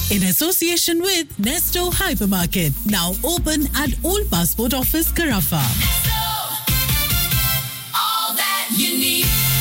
in association with Nesto Hypermarket, now open at Old Passport Office, Carafa. all that you need.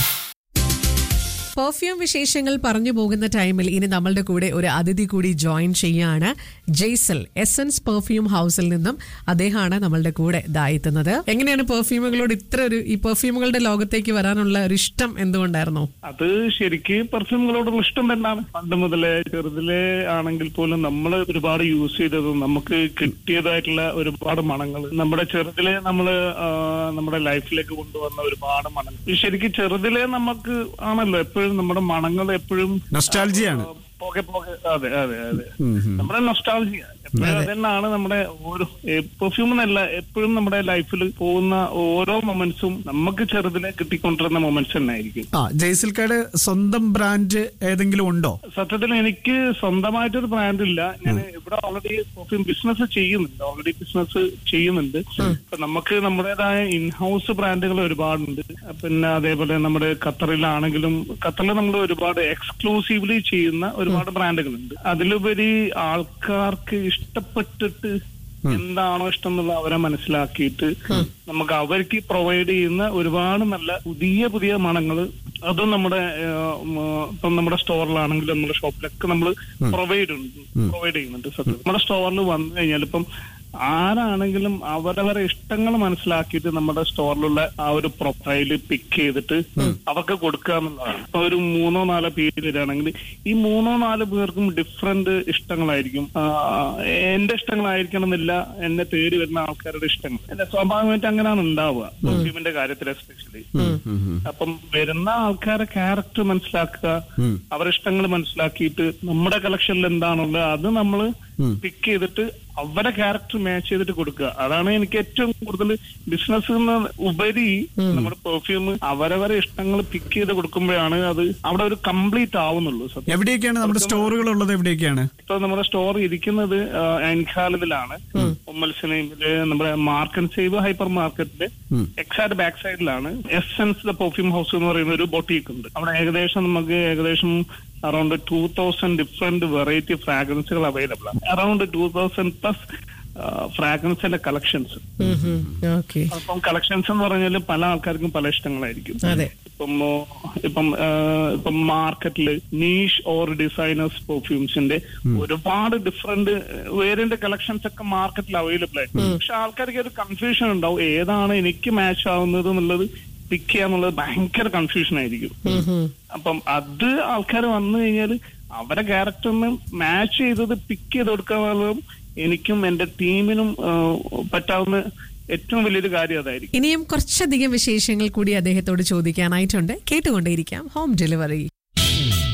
Perfume വിശേഷങ്ങൾ പറഞ്ഞു പോകുന്ന ടൈമിൽ ഇനി നമ്മളുടെ കൂടെ ഒരു അതിഥി കൂടി ജോയിൻ ചെയ്യാണ് ജെയ്സൽ എസൻസ് പെർഫ്യൂം ഹൗസിൽ നിന്നും അദ്ദേഹമാണ് നമ്മളുടെ കൂടെ ഇതായെത്തുന്നത് എങ്ങനെയാണ് പെർഫ്യൂമുകളോട് ഇത്ര ഒരു ഈ പെർഫ്യൂമുകളുടെ ലോകത്തേക്ക് വരാനുള്ള ഒരു ഇഷ്ടം എന്തുകൊണ്ടായിരുന്നു അത് ശരിക്ക് പെർഫ്യൂമുകളോടുള്ള ഇഷ്ടം തന്നെയാണ് പണ്ട് മുതലേ ചെറുതിലേ ആണെങ്കിൽ പോലും നമ്മൾ ഒരുപാട് യൂസ് ചെയ്തതും നമുക്ക് കിട്ടിയതായിട്ടുള്ള ഒരുപാട് മണങ്ങൾ നമ്മുടെ ചെറുതിലെ നമ്മൾ നമ്മുടെ ലൈഫിലേക്ക് കൊണ്ടുവന്ന ഒരുപാട് മണങ്ങൾ ഈ ശരിക്കും ചെറുതിലെ നമുക്ക് ആണല്ലോ എപ്പോഴും നമ്മുടെ മണങ്ങൾ എപ്പോഴും നൊസ്റ്റാൾജിയാണ് ആ, പോകെ പോകെ അതെ അതെ അതെ നമ്മുടെ നൊസ്റ്റാൾജിയ എപ്പോഴും അതന്നെയാണ് നമ്മുടെ ഓരോ പെർഫ്യൂം എന്നല്ല എപ്പോഴും നമ്മുടെ ലൈഫിൽ പോകുന്ന ഓരോ മൊമെന്റ്സും നമുക്ക് ചെറുതിലെ കിട്ടിക്കൊണ്ടിരുന്ന മൊമെന്റ്സ് തന്നെ ആയിരിക്കും ആ ജയ്സിൽക്കയുടെ സ്വന്തം ബ്രാൻഡ് ഏതെങ്കിലും ഉണ്ടോ സത്യത്തിൽ എനിക്ക് സ്വന്തമായിട്ടൊരു ബ്രാൻഡ് ഇല്ല ഞാൻ ഇവിടെ ഓൾറെഡി പെർഫ്യൂം ബിസിനസ് ചെയ്യുന്നുണ്ട് ഓൾറെഡി ബിസിനസ് ചെയ്യുന്നുണ്ട് ഇപ്പൊ നമുക്ക് നമ്മുടേതായ ഇൻഹൗസ് ബ്രാൻഡുകൾ ഒരുപാടുണ്ട് പിന്നെ അതേപോലെ നമ്മുടെ ഖത്തറിലാണെങ്കിലും ഖത്തറിൽ നമ്മൾ ഒരുപാട് എക്സ്ക്ലൂസീവ്ലി ചെയ്യുന്ന ഒരുപാട് ബ്രാൻഡുകളുണ്ട് അതിലുപരി ആൾക്കാർക്ക് ഇഷ്ടപ്പെട്ടിട്ട് എന്താണോ ഇഷ്ടം എന്നുള്ള അവരെ മനസ്സിലാക്കിയിട്ട് നമുക്ക് അവർക്ക് പ്രൊവൈഡ് ചെയ്യുന്ന ഒരുപാട് നല്ല പുതിയ പുതിയ മണങ്ങൾ അതും നമ്മുടെ ഏഹ്, ഉം, ഇപ്പം നമ്മുടെ സ്റ്റോറിലാണെങ്കിലും നമ്മുടെ ഷോപ്പിലൊക്കെ നമ്മൾ പ്രൊവൈഡ് പ്രൊവൈഡ് ചെയ്യുന്നുണ്ട് സത്യം നമ്മുടെ സ്റ്റോറിൽ വന്നു കഴിഞ്ഞാൽ ഇപ്പം ആരാണെങ്കിലും അവരവരെ ഇഷ്ടങ്ങൾ മനസ്സിലാക്കിയിട്ട് നമ്മുടെ സ്റ്റോറിലുള്ള ആ ഒരു പ്രൊഫൈല് പിക്ക് ചെയ്തിട്ട് അവർക്ക് കൊടുക്കുക എന്നുള്ളതാണ് ഇപ്പൊ ഒരു മൂന്നോ നാലോ പേര് വരികയാണെങ്കിൽ ഈ മൂന്നോ നാലോ പേർക്കും ഡിഫറെന്റ് ഇഷ്ടങ്ങളായിരിക്കും ആ, എന്റെ ഇഷ്ടങ്ങളായിരിക്കണം എന്നില്ല എന്നെ തേടി വരുന്ന ആൾക്കാരുടെ ഇഷ്ടങ്ങൾ എന്റെ സ്വാഭാവികമായിട്ട് അങ്ങനെയാണ് ഉണ്ടാവുക പെർഫ്യൂമിന്റെ കാര്യത്തിൽ എസ്പെഷ്യലി അപ്പം വരുന്ന ആൾക്കാരെ ക്യാരക്ടർ മനസ്സിലാക്കുക അവരുടെ ഇഷ്ടങ്ങൾ മനസ്സിലാക്കിയിട്ട് നമ്മുടെ കളക്ഷനിൽ എന്താണുള്ളത് അത് നമ്മൾ പിക്ക് ചെയ്തിട്ട് അവരെ ക്യാരക്ടർ മാച്ച് ചെയ്തിട്ട് കൊടുക്കുക അതാണ് എനിക്ക് ഏറ്റവും കൂടുതൽ ബിസിനസ് ഉപരി നമ്മുടെ പെർഫ്യൂം അവരവരെ ഇഷ്ടങ്ങൾ പിക്ക് ചെയ്ത് കൊടുക്കുമ്പോഴാണ് അത് അവിടെ ഒരു കംപ്ലീറ്റ് ആവുന്നുള്ളൂ സത്യം എവിടെയൊക്കെയാണ് നമ്മുടെ സ്റ്റോറുകൾ ഉള്ളത് എവിടെയൊക്കെയാണ് ഇപ്പൊ നമ്മുടെ സ്റ്റോർ ഇരിക്കുന്നത് എൻഖാലിലാണ് ഉമ്മൽസിനയില് നമ്മുടെ മാർക്കറ്റ് സേവ് ഹൈപ്പർ മാർക്കറ്റില് എക്സാക്ട് ബാക്ക് സൈഡിലാണ് എസെൻസ് ദ പെർഫ്യൂം ഹൗസ് എന്ന് പറയുന്ന ഒരു ബൊട്ടീക്ക് ഉണ്ട് അവിടെ ഏകദേശം നമുക്ക് ഏകദേശം around two thousand different variety ഫ്രാഗ്രൻസുകൾ അവൈലബിൾ ആണ് അറൌണ്ട് ടൂ തൗസൻഡ് പ്ലസ് ഫ്രാഗ്രൻസിന്റെ കളക്ഷൻസ് ഓക്കെ അപ്പം കളക്ഷൻസ് എന്ന് പറഞ്ഞാൽ പല ആൾക്കാർക്കും പല ഇഷ്ടങ്ങളായിരിക്കും അതെ. ഇപ്പം ഓ, ഇപ്പം ആ, ഇപ്പം മാർക്കറ്റില് നീഷ് ഓർ ഡിസൈനേഴ്സ് പെർഫ്യൂംസിന്റെ ഒരുപാട് ഡിഫറെന്റ് വേരിയന്റ് കളക്ഷൻസ് ഒക്കെ മാർക്കറ്റിൽ അവൈലബിൾ ആയിരിക്കും പക്ഷെ ആൾക്കാർക്ക് ഒരു കൺഫ്യൂഷൻ ഉണ്ടാവും ഏതാണ് എനിക്ക് മാച്ച് ആവുന്നത് എന്നുള്ളത് പിക്ക് ചെയ്യാന്നുള്ളത് ഭയങ്കര കൺഫ്യൂഷൻ ആയിരിക്കും അപ്പം അത് ആൾക്കാർ വന്നു കഴിഞ്ഞാൽ അവരെ ക്യാരക്ടറിന് മാച്ച് ചെയ്തത് പിക്ക് ചെയ്ത് കൊടുക്കാന്നുള്ളതും എനിക്കും എന്റെ ടീമിനും ആ, പറ്റാവുന്ന ഏറ്റവും വലിയൊരു കാര്യം അതായിരിക്കും ഇനിയും കുറച്ചധികം വിശേഷങ്ങൾ കൂടി അദ്ദേഹത്തോട് ചോദിക്കാനായിട്ടുണ്ട് കേട്ടുകൊണ്ടേയിരിക്കാം ഹോം ഡെലിവറി